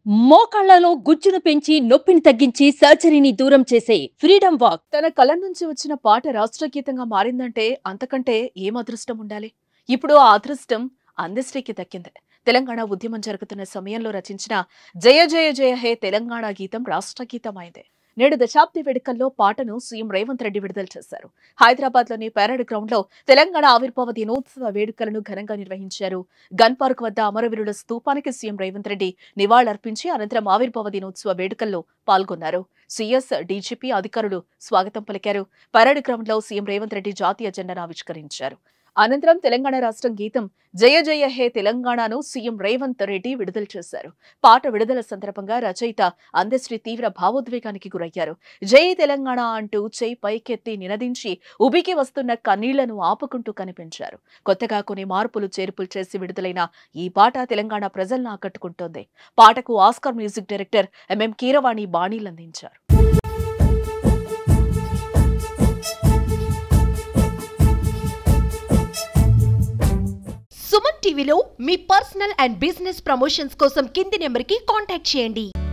మోకాళ్లలో గుజ్జును పెంచి నొప్పిని తగ్గించి సర్జరీని దూరం చేసే ఫ్రీడమ్ వాక్ తన కళ నుంచి వచ్చిన పాట రాష్ట్ర గీతంగా మారిందంటే అంతకంటే ఏం అదృష్టం ఉండాలి ఇప్పుడు ఆ అదృష్టం అందశ్రీకి దక్కింది తెలంగాణ ఉద్యమం జరుగుతున్న సమయంలో రచించిన జయ జయ జయ హే తెలంగాణ గీతం రాష్ట్ర గీతం అయింది నేడు దశాబ్ది వేడుకల్లో పాటను సీఎం రేవంత్ రెడ్డి విడుదల చేశారు హైదరాబాద్ లోని పెరడ్ గ్రౌండ్ లో తెలంగాణ ఆవిర్భావ దినోత్సవ వేడుకలను ఘనంగా నిర్వహించారు గన్ పార్క్ వద్ద అమరవీరుల స్తూపానికి సీఎం రేవంత్ రెడ్డి నివాళులర్పించి అనంతరం ఆవిర్భావ దినోత్సవ వేడుకల్లో పాల్గొన్నారు సీఎస్ డీజీపీ అధికారులు స్వాగతం పలికారు పరేడ్ గ్రౌండ్ లో సీఎం రేవంత్ రెడ్డి జాతీయ జెండాను ఆవిష్కరించారు అనంతరం తెలంగాణ రాష్ట్రం గీతం జయ జయ హే తెలంగాణను సీఎం రేవంత్ రెడ్డి విడుదల చేశారు పాట విడుదల సందర్భంగా రచయిత అందశ్రీ తీవ్ర భావోద్వేగానికి గురయ్యారు జై తెలంగాణ అంటూ చేయి పైకెత్తి నినదించి ఉబికి వస్తున్న కన్నీళ్లను ఆపుకుంటూ కనిపించారు కొత్తగా కొన్ని మార్పులు చేర్పులు చేసి విడుదలైన ఈ పాట తెలంగాణ ప్రజలను ఆకట్టుకుంటోంది పాటకు Oscar music director MM Keeravani బాణీలందించారు సుమన్ టీవీలో మీ పర్సనల్ అండ్ బిజినెస్ ప్రమోషన్స్ కోసం కింది నెంబర్కి కాంటాక్ట్ చేయండి